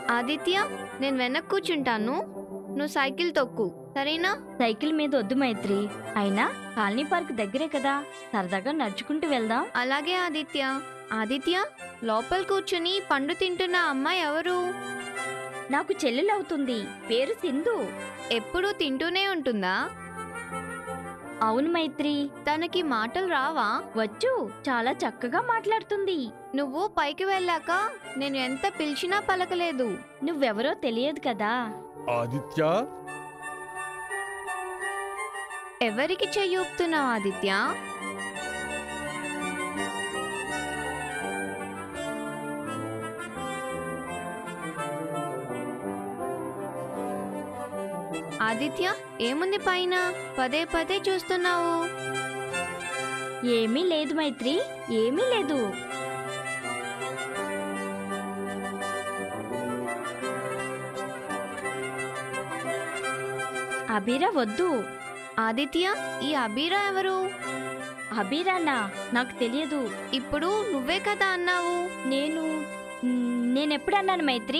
ఆదిత్య నేను వెనక్కి కూర్చుంటాను నువ్వు సైకిల్ తొక్కు సరేనా సైకిల్ మీద వద్దు మైత్రి అయినా కాలనీ పార్క్ దగ్గరే కదా సరదాగా నడుచుకుంటూ వెళ్దాం అలాగే ఆదిత్య ఆదిత్య లోపల కూర్చుని పండు తింటున్న అమ్మాయి ఎవరు నాకు చెల్లెలవుతుంది పేరు సింధు ఎప్పుడూ తింటూనే ఉంటుందా అవును మైత్రి తనకి మాటలు రావా వచ్చు చాలా చక్కగా మాట్లాడుతుంది నువ్వు పైకి వెళ్ళాక నేను ఎంత పిలిచినా పలకలేదు నువ్వెవరో తెలియదు కదా ఆదిత్య ఎవరికి చెయ్యి ఊపుతున్నావు ఆదిత్య ఆదిత్య ఏముంది పైన పదే పదే చూస్తున్నావు ఏమీ లేదు మైత్రి ఏమీ లేదు అబీరా వద్దు ఆదిత్య ఈ అబీరా ఎవరు అబీరానా నాకు తెలియదు ఇప్పుడు నువ్వే కదా అన్నావు నేను నేనెప్పుడన్నాను మైత్రి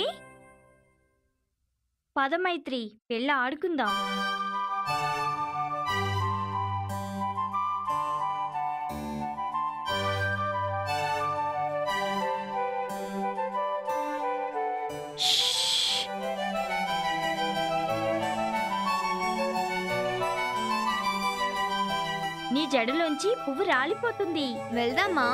పద మైత్రి వెళ్ళి ఆడుకుందాం షష్. నీ జడలోంచి పువ్వు రాలిపోతుంది వెళ్దామా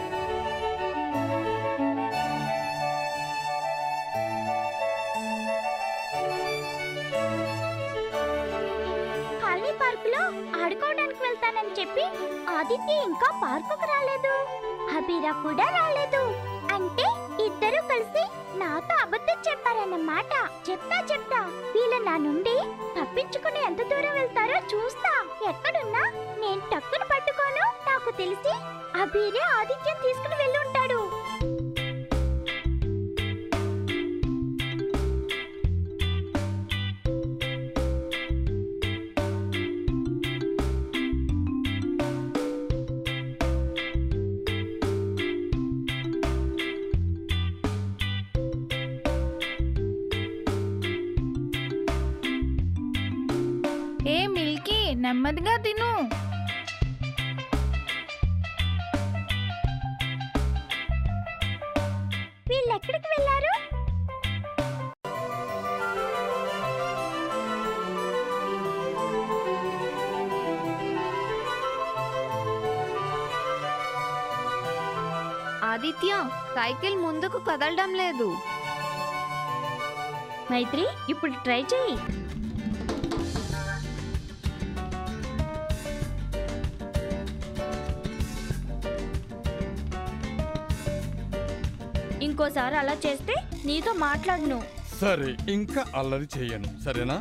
కాలనీ పార్కులో ఆడుకోవడానికి వెళ్తానని చెప్పి ఆదిత్య ఇంకా పార్కుకు రాలేదు అబీరా కూడా రాలేదు అంటే ఇద్దరు కలిసి నాతో అబద్ధం చెప్పారన్నమాట చెప్తా చెప్తా వీళ్ళ నా నుండి తప్పించుకుని ఎంత దూరం వెళ్తారో చూస్తా ఎక్కడున్నా నేను టక్కును పట్టుకోను నాకు తెలిసి అబీరే ఆదిత్యం తీసుకుని వెళ్ళి ఉంటాడు ఏ మిల్కీ నెమ్మదిగా తిను వీళ్ళు ఎక్కడికి వెళ్ళారు ఆదిత్య సైకిల్ ముందుకు కదలడం లేదు మైత్రి ఇప్పుడు ట్రై చేయి ఇంకోసారి అలా చేస్తే నీతో మాట్లాడను సరే ఇంకా అల్లరి చెయ్యను సరేనా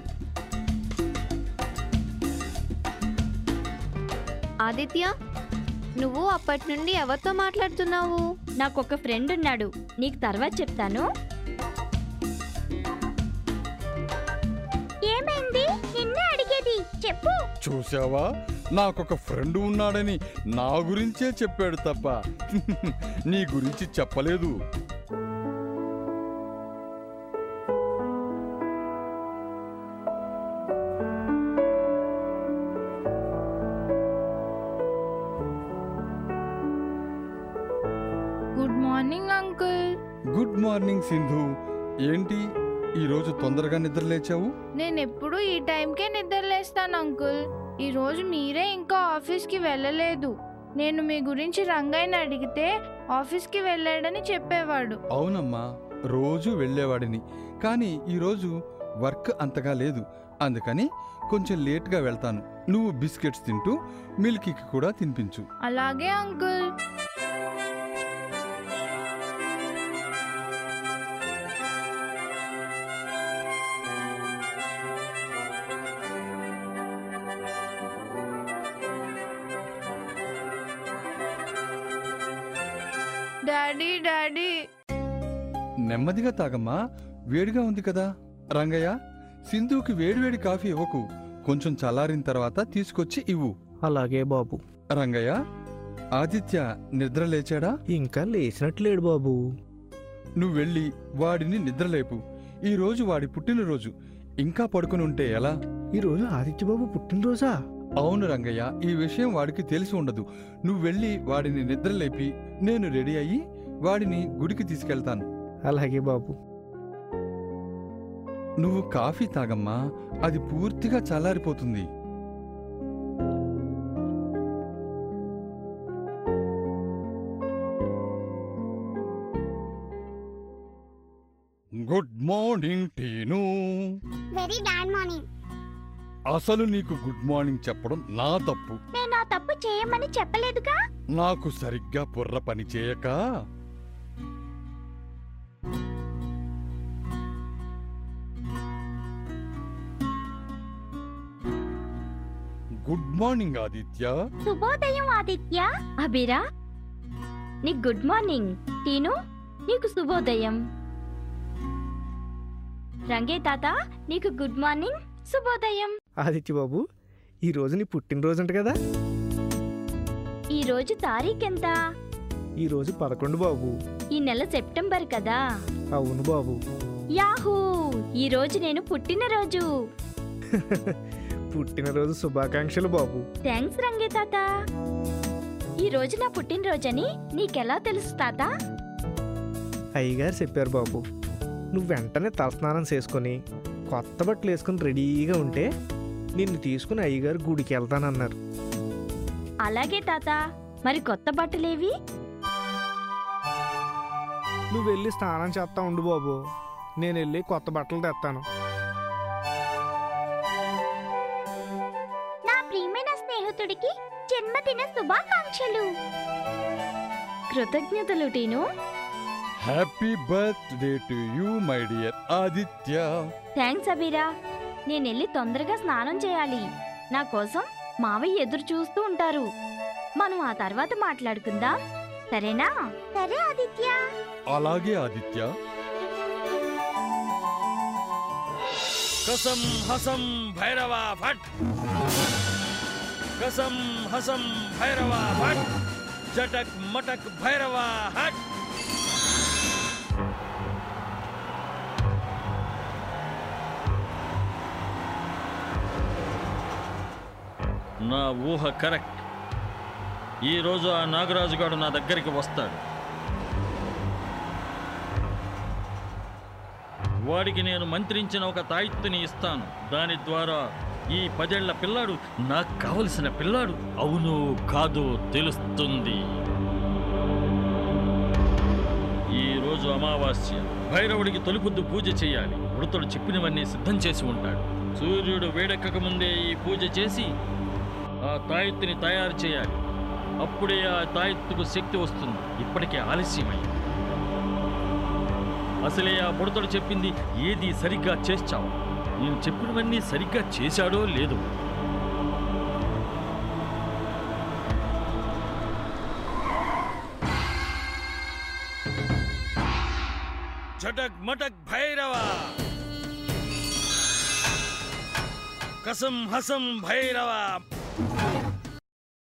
ఆదిత్య నువ్వు అప్పటి నుండి ఎవరితో మాట్లాడుతున్నావు నాకు ఒక ఫ్రెండ్ ఉన్నాడు నీకు తర్వాత చెప్తాను ఏమైంది నిన్నే అడిగేది చెప్పు చూసావా నాకొక ఫ్రెండ్ ఉన్నాడని నా గురించే చెప్పాడు తప్ప నీ గురించి చెప్పలేదు good morning uncle good morning Sindhu ఏంటి ఈరోజు తొందరగా నిద్ర లేచావు నేను ఎప్పుడు ఈ టైంకే నిద్రలేస్తాను అంకుల్ ఈ రోజు మీరే ఇంకా ఆఫీస్కి వెళ్ళలేదు నేను మీ గురించి రంగయ్యని అడిగితే ఆఫీస్కి వెళ్ళాడని చెప్పేవాడు అవునమ్మా రోజు వెళ్ళేవాడిని కానీ ఈరోజు వర్క్ అంతగా లేదు అందుకని కొంచెం లేట్గా వెళ్తాను నువ్వు బిస్కెట్స్ తింటూ మిల్కీకి కూడా తినిపించు అలాగే అంకుల్ డాడీ డాడీ నెమ్మదిగా తాగమ్మా వేడిగా ఉంది కదా రంగయ్య సింధుకి వేడివేడి కాఫీ ఇవ్వకు కొంచెం చల్లారిన తర్వాత తీసుకొచ్చి ఇవ్వు అలాగే బాబు రంగయ్య ఆదిత్య నిద్ర లేచాడా ఇంకా లేచినట్లేడు బాబు నువ్వు వెళ్ళి వాడిని నిద్రలేపు ఈ రోజు వాడి పుట్టినరోజు ఇంకా పడుకుని ఉంటే ఎలా ఈరోజు ఆదిత్యబాబు పుట్టినరోజా అవును రంగయ్య ఈ విషయం వాడికి తెలిసి ఉండదు నువ్వు వెళ్ళి వాడిని నిద్రలేపి నేను రెడీ అయ్యి వాడిని గుడికి తీసుకెళ్తాను అలాగే బాబు నువ్వు కాఫీ తాగమ్మా అది పూర్తిగా చల్లారిపోతుంది good morning Tinu very bad morning అసలు నీకు గుడ్ మార్నింగ్ చెప్పడం నా తప్పు నేను ఆ తప్పు చేయమని చెప్పలేదుగా నాకు సరిగ్గా బుర్ర పని చేయక గుడ్ మార్నింగ్ ఆదిత్య శుభోదయం ఆదిత్య అభిరా నీకు గుడ్ మార్నింగ్ టీను నీకు శుభోదయం రంగే తాత నీకు గుడ్ మార్నింగ్ శుభోదయం ఆదిత్యబాబు ఈ రోజు నీ పుట్టినరోజు అంట కదా ఈ రోజు తారీఖెంత ఈ రోజు పదకొండు బాబు ఈ నెల సెప్టెంబర్ కదా అవును బాబు యాహూ ఈ రోజు నేను పుట్టినరోజు పుట్టినరోజు శుభాకాంక్షలు బాబు థ్యాంక్స్ రంగే తాత ఈ రోజు నా పుట్టినరోజని నీకెలా తెలుసు తాత అయ్యగారు చెప్పారు బాబు నువ్వు వెంటనే తలస్నానం చేసుకొని కొత్త బట్టలు వేసుకుని రెడీగా ఉంటే నిన్ను తీసుకుని అయ్యగారు గుడికి వెళ్తానన్నారు అలాగే తాత మరి కొత్త బట్టలేవి నువ్వు వెళ్ళి స్నానం చేస్తా ఉండు బాబు నేను వెళ్ళి కొత్త బట్టలు తెస్తాను నా ప్రియమైన స్నేహితుడికి జన్మదిన శుభాకాంక్షలు కృతజ్ఞతలు Tinu happy birthday to you my dear Aditya thanks Abeera నేను వెళ్ళి తొందరగా స్నానం చేయాలి నా కోసం మావయ్య ఎదురు చూస్తూ ఉంటారు మనం ఆ తర్వాత మాట్లాడుకుందాం సరేనా సరే ఆదిత్య అలాగే ఆదిత్య కసం హసం భైరవ భట్ కసం హసం భైరవ భట్ జటక్ మటక్ భైరవ హట్ నా ఊహ కరెక్ట్ ఈరోజు ఆ నాగరాజుగాడు నా దగ్గరికి వస్తాడు వాడికి నేను మంత్రించిన ఒక తాయిత్తుని ఇస్తాను దాని ద్వారా ఈ పదేళ్ల పిల్లాడు నాకు కావలసిన పిల్లాడు అవును కాదో తెలుస్తుంది ఈ రోజు అమావాస్య భైరవుడికి తొలిపొద్దు పూజ చేయాలి వృతుడు చెప్పినవన్నీ సిద్ధం చేసి ఉంటాడు సూర్యుడు వేడెక్కక ముందే ఈ పూజ చేసి ఆ తాయెత్తుని తయారు చేయాలి అప్పుడే ఆ తాయెత్తుకు శక్తి వస్తుంది ఇప్పటికే ఆలస్యమైంది అసలే ఆ బుడతడు చెప్పింది ఏది సరిగ్గా చేశావు నేను చెప్పినవన్నీ సరిగ్గా చేశాడో లేదో చటక్ మటక్ భైరవ కసం హసం భైరవ